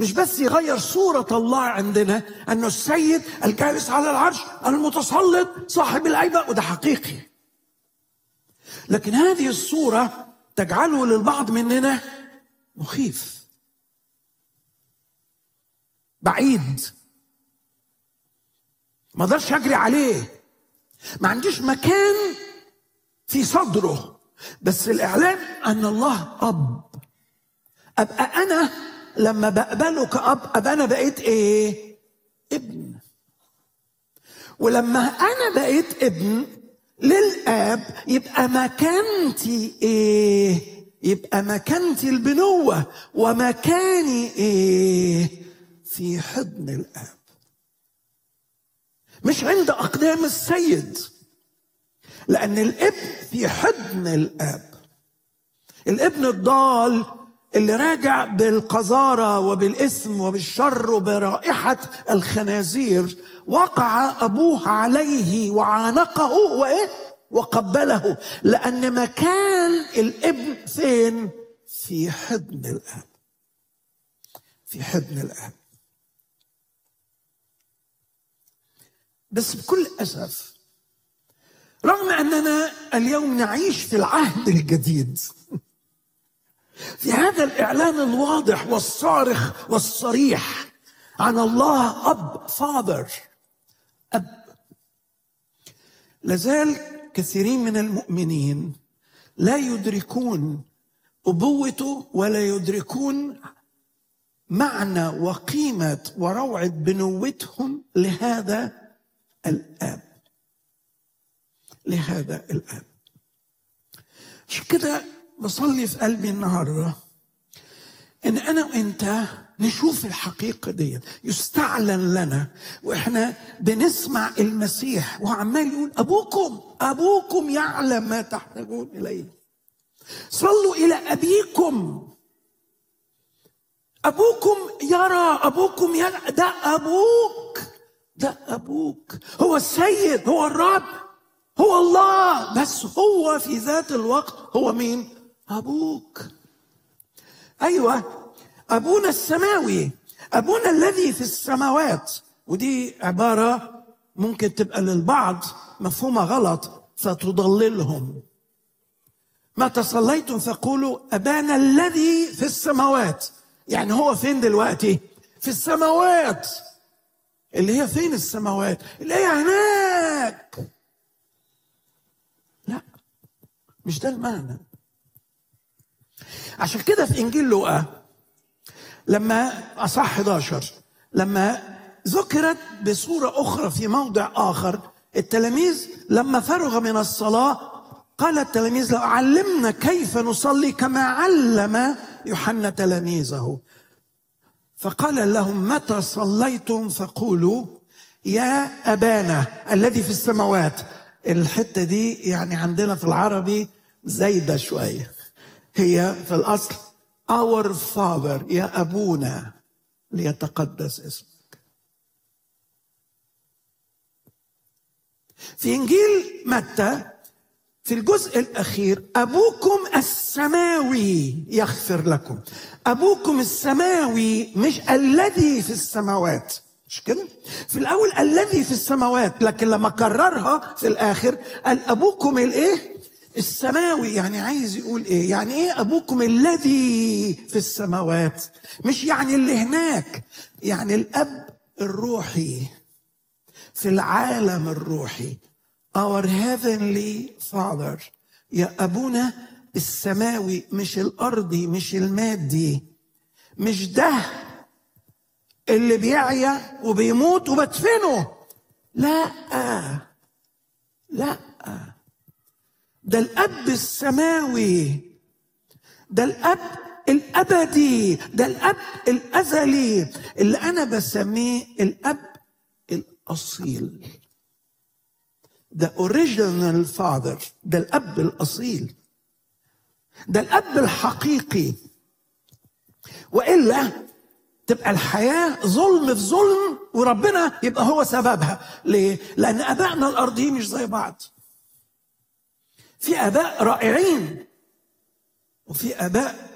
مش بس يغير صورة الله عندنا أنه السيد الجالس على العرش المتسلط صاحب الأيبة وده حقيقي لكن هذه الصورة تجعله للبعض مننا مخيف بعيد ما اقدرش اجري عليه ما عنديش مكان في صدره بس الاعلان ان الله اب ابقى انا لما بقبله كاب ابقى انا بقيت ايه ابن ولما انا بقيت ابن للاب يبقى مكانتي ايه يبقى مكانتي البنوه ومكاني ايه في حضن الاب مش عند اقدام السيد لان الابن في حضن الاب الابن الضال اللي راجع بالقذاره وبالاثم وبالشر وبرائحه الخنازير وقع ابوه عليه وعانقه وايه وقبله لان مكان الابن فين في حضن الاب في حضن الاب بس بكل اسف رغم اننا اليوم نعيش في العهد الجديد في هذا الاعلان الواضح والصارخ والصريح عن الله اب فاذر اب لازال كثيرين من المؤمنين لا يدركون ابوته ولا يدركون معنى وقيمه وروعه بنوتهم لهذا الاب لهذا الاب عشان كده بصلي في قلبي النهارده ان انا وانت نشوف الحقيقه دي يستعلن لنا واحنا بنسمع المسيح وعمال يقول ابوكم ابوكم يعلم ما تحتاجون اليه صلوا الى ابيكم ابوكم يرى ابوكم يرى ده ابوك ده ابوك هو السيد هو الرب هو الله بس هو في ذات الوقت هو مين ابوك ايوه ابونا السماوي ابونا الذي في السماوات ودي عباره ممكن تبقى للبعض مفهومه غلط فتضللهم متى صليتم فقولوا ابانا الذي في السماوات يعني هو فين دلوقتي في السماوات اللي هي فين السماوات اللي هي هناك لا مش ده المعنى عشان كده في انجيل لوقا لما اصح 11 لما ذكرت بصوره اخرى في موضع اخر التلاميذ لما فرغ من الصلاه قال التلاميذ لو علمنا كيف نصلي كما علم يوحنا تلاميذه فقال لهم متى صليتم فقولوا يا ابانا الذي في السماوات الحته دي يعني عندنا في العربي زايده شويه هي في الاصل our father يا ابونا ليتقدس اسمك في انجيل متى في الجزء الاخير ابوكم السماوي يغفر لكم ابوكم السماوي مش الذي في السماوات مش كده في الاول الذي في السماوات لكن لما كررها في الاخر قال ابوكم الايه السماوي يعني عايز يقول ايه يعني ايه ابوكم الذي في السماوات مش يعني اللي هناك يعني الاب الروحي في العالم الروحي our heavenly father يا ابونا السماوي مش الارضي مش المادي مش ده اللي بيعيا وبيموت وبدفنه لا لا ده الاب السماوي ده الاب الابدي ده الاب الازلي اللي انا بسميه الاب الاصيل ده اوريجينال فاذر ده الاب الاصيل ده الاب الحقيقي والا تبقى الحياه ظلم في ظلم وربنا يبقى هو سببها ليه لان ابائنا الارضيين مش زي بعض في اباء رائعين وفي اباء